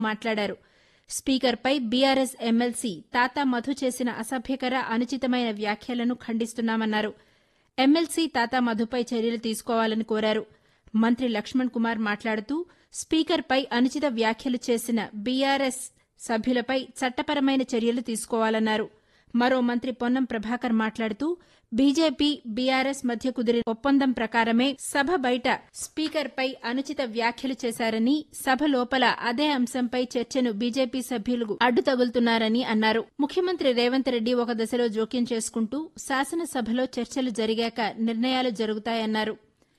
మాట్లాడారు స్పీకర్పై BRS MLC తాతా మధు చేసిన అసభ్యకర అనుచితమైన వ్యాఖ్యలను ఖండిస్తున్నామన్నారు ఎమ్మెల్సీ తాతా మధుపై చర్యలు తీసుకోవాలని కోరారు మంత్రి లక్ష్మణ్ కుమార్ మాట్లాడుతూ స్పీకర్పై అనుచిత వ్యాఖ్యలు చేసిన బీఆర్ఎస్ సభ్యులపై చట్టపరమైన చర్యలు తీసుకోవాలన్నారు మరో మంత్రి పొన్నం ప్రభాకర్ మాట్లాడుతూ బీజేపీ బీఆర్ఎస్ మధ్య కుదిరిన ఒప్పందం ప్రకారమే సభ బయట స్పీకర్పై అనుచిత వ్యాఖ్యలు చేశారని సభ లోపల అదే అంశంపై చర్చను బీజేపీ సభ్యులు అడ్డు తగులుతున్నారని అన్నారు ముఖ్యమంత్రి రేవంత్ రెడ్డి ఒక దశలో జోక్యం చేసుకుంటూ శాసనసభలో చర్చలు జరిగాక నిర్ణయాలు జరుగుతాయన్నారు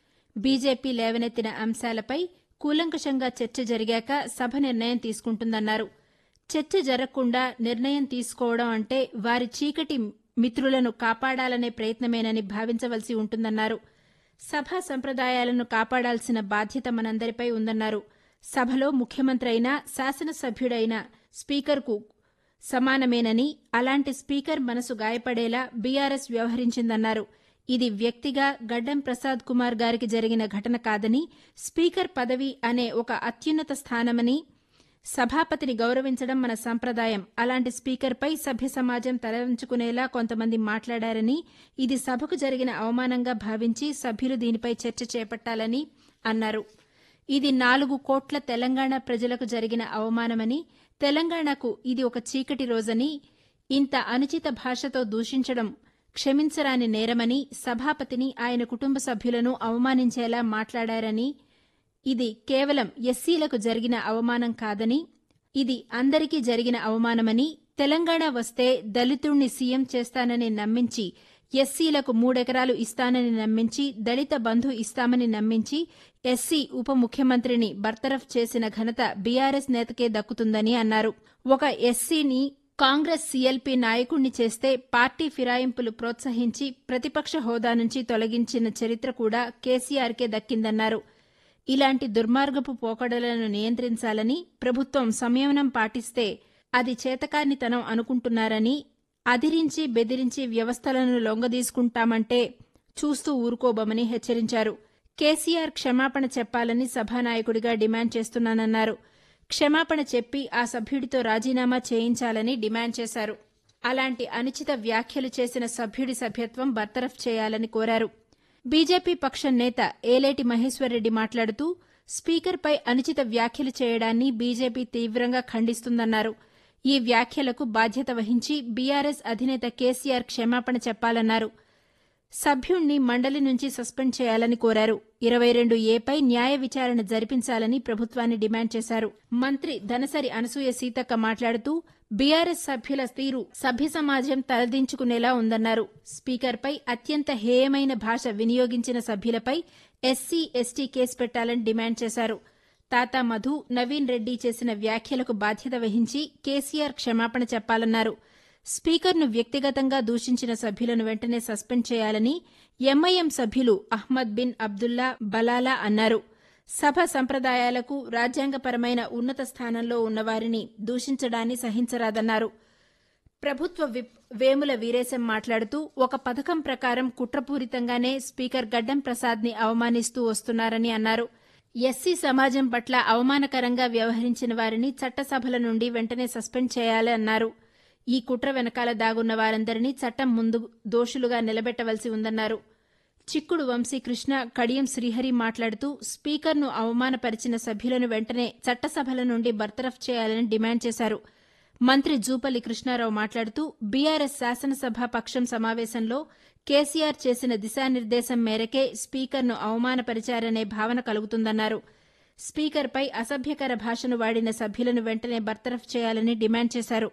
బీజేపీ లేవనెత్తిన అంశాలపై కూలంకషంగా చర్చ జరిగాక సభ నిర్ణయం తీసుకుంటుందన్నారు చర్చ జరగకుండా నిర్ణయం తీసుకోవడం అంటే వారి చీకటి మిత్రులను కాపాడాలనే ప్రయత్నమేనని భావించవలసి ఉంటుందన్నారు సభా సంప్రదాయాలను కాపాడాల్సిన బాధ్యత మనందరిపై ఉందన్నారు సభలో ముఖ్యమంత్రి అయినా శాసనసభ్యుడైనా స్పీకర్కు సమానమేనని అలాంటి స్పీకర్ మనసు గాయపడేలా బీఆర్ఎస్ వ్యవహరించిందన్నారు ఇది వ్యక్తిగా గడ్డం ప్రసాద్ కుమార్ గారికి జరిగిన ఘటన కాదని స్పీకర్ పదవి అనే ఒక అత్యున్నత స్థానమని సభాపతిని గౌరవించడం మన సంప్రదాయం అలాంటి స్పీకర్పై సభ్య సమాజం తలవంచుకునేలా కొంతమంది మాట్లాడారని ఇది సభకు జరిగిన అవమానంగా భావించి సభ్యులు దీనిపై చర్చ చేపట్టాలని అన్నారు ఇది నాలుగు కోట్ల తెలంగాణ ప్రజలకు జరిగిన అవమానమని తెలంగాణకు ఇది ఒక చీకటి రోజని ఇంత అనుచిత భాషతో దూషించడం క్షమించరాని నేరమని సభాపతిని ఆయన కుటుంబ సభ్యులను అవమానించేలా మాట్లాడారని ఇది కేవలం ఎస్సీలకు జరిగిన అవమానం కాదని ఇది అందరికీ జరిగిన అవమానమని తెలంగాణ వస్తే దళితుణ్ణి సీఎం చేస్తానని నమ్మించి ఎస్సీలకు మూడెకరాలు ఇస్తానని నమ్మించి దళిత బంధు ఇస్తామని నమ్మించి ఎస్సీ ఉప ముఖ్యమంత్రిని బర్తరఫ్ చేసిన ఘనత బీఆర్ఎస్ నేతకే దక్కుతుందని అన్నారు ఒక ఎస్సీని కాంగ్రెస్ సీఎల్పీ నాయకుణ్ణి చేస్తే పార్టీ ఫిరాయింపులు ప్రోత్సహించి ప్రతిపక్ష హోదా నుంచి తొలగించిన చరిత్ర కూడా కేసీఆర్కే దక్కిందన్నారు ఇలాంటి దుర్మార్గపు పోకడలను నియంత్రించాలని ప్రభుత్వం సంయమనం పాటిస్తే అది చేతకానితనం అనుకుంటున్నారని అదిరించి బెదిరించి వ్యవస్థలను లొంగదీసుకుంటామంటే చూస్తూ ఊరుకోబమని హెచ్చరించారు కేసీఆర్ క్షమాపణ చెప్పాలని సభానాయకుడిగా డిమాండ్ చేస్తున్నానన్నారు క్షమాపణ చెప్పి ఆ సభ్యుడితో రాజీనామా చేయించాలని డిమాండ్ చేశారు అలాంటి అనుచిత వ్యాఖ్యలు చేసిన సభ్యుడి సభ్యత్వం బర్తరఫ్ చేయాలని కోరారు బీజేపీ పక్షం నేత ఏలేటి మహేశ్వర్రెడ్డి మాట్లాడుతూ స్పీకర్పై అనుచిత వ్యాఖ్యలు చేయడాన్ని బీజేపీ తీవ్రంగా ఖండిస్తుందన్నారు ఈ వ్యాఖ్యలకు బాధ్యత వహించి బీఆర్ఎస్ అధినేత కేసీఆర్ క్షమాపణ చెప్పాలన్నారు సభ్యుణ్ణి మండలి నుంచి సస్పెండ్ చేయాలని కోరారు ఇరవై రెండు ఏపై న్యాయ విచారణ జరిపించాలని ప్రభుత్వాన్ని డిమాండ్ చేశారు మంత్రి ధనసరి అనసూయ సీతక్క మాట్లాడుతూ బీఆర్ఎస్ సభ్యుల తీరు సభ్య సమాజం తలదించుకునేలా ఉందన్నారు స్పీకర్పై అత్యంత హేయమైన భాష వినియోగించిన సభ్యులపై ఎస్సీ ఎస్టీ కేసు పెట్టాలని డిమాండ్ చేశారు తాతా మధు నవీన్ రెడ్డి చేసిన వ్యాఖ్యలకు బాధ్యత వహించి కేసీఆర్ క్షమాపణ చెప్పాలన్నారు స్పీకర్ను వ్యక్తిగతంగా దూషించిన సభ్యులను వెంటనే సస్పెండ్ చేయాలని ఎంఐఎం సభ్యులు అహ్మద్ బిన్ అబ్దుల్లా బలాలా అన్నారు సభ సంప్రదాయాలకు రాజ్యాంగపరమైన ఉన్నత స్థానంలో ఉన్నవారిని దూషించడాన్ని సహించరాదన్నారు ప్రభుత్వ విప్ వేముల వీరేశం మాట్లాడుతూ ఒక పథకం ప్రకారం కుట్రపూరితంగానే స్పీకర్ గడ్డం ప్రసాద్ని అవమానిస్తూ వస్తున్నారని అన్నారు ఎస్సీ సమాజం పట్ల అవమానకరంగా వ్యవహరించిన వారిని చట్టసభల నుండి వెంటనే సస్పెండ్ చేయాలన్నారు ఈ కుట్ర వెనకాల దాగున్న వారందరినీ చట్టం ముందు దోషులుగా నిలబెట్టవలసి ఉందన్నారు చిక్కుడు వంశీకృష్ణ కడియం శ్రీహరి మాట్లాడుతూ స్పీకర్ను అవమానపరిచిన సభ్యులను వెంటనే చట్టసభల నుండి బర్తరఫ్ చేయాలని డిమాండ్ చేశారు మంత్రి జూపల్లి కృష్ణారావు మాట్లాడుతూ బీఆర్ఎస్ శాసనసభ పక్షం సమావేశంలో కేసీఆర్ చేసిన దిశానిర్దేశం మేరకే స్పీకర్ను అవమానపరిచారనే భావన కలుగుతుందన్నారు స్పీకర్పై అసభ్యకర భాషను వాడిన సభ్యులను వెంటనే బర్తరఫ్ చేయాలని డిమాండ్ చేశారు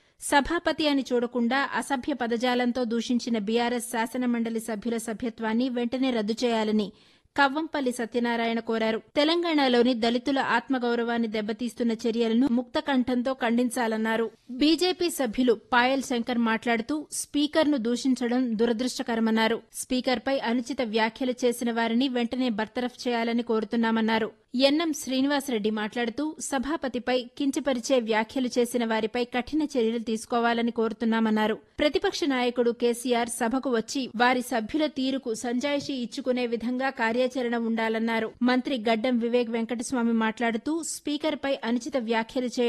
సభాపతి అని చూడకుండా అసభ్య పదజాలంతో దూషించిన బీఆర్ఎస్ శాసనమండలి సభ్యుల సభ్యత్వాన్ని వెంటనే రద్దు చేయాలని కవ్వంపల్లి సత్యనారాయణ కోరారు తెలంగాణలోని దళితుల ఆత్మగౌరవాన్ని దెబ్బతీస్తున్న చర్యలను ముక్తకంఠంతో ఖండించాలన్నారు బీజేపీ సభ్యులు పాయల్ శంకర్ మాట్లాడుతూ స్పీకర్ను దూషించడం దురదృష్టకరమన్నారు స్పీకర్పై అనుచిత వ్యాఖ్యలు చేసిన వారిని వెంటనే బర్తరఫ్ చేయాలని కోరుతున్నామన్నారు ఎన్ఎం శ్రీనివాసరెడ్డి మాట్లాడుతూ సభాపతిపై కించపరిచే వ్యాఖ్యలు చేసిన వారిపై కఠిన చర్యలు తీసుకోవాలని కోరుతున్నామన్నారు ప్రతిపక్ష నాయకుడు కేసీఆర్ సభకు వచ్చి వారి సభ్యుల తీరుకు సంజాయిషీ ఇచ్చుకునే విధంగా కార్యాచరణ ఉండాలన్నారు మంత్రి గడ్డం వివేక్ వెంకటస్వామి మాట్లాడుతూ స్పీకర్పై అనుచిత వ్యాఖ్యలు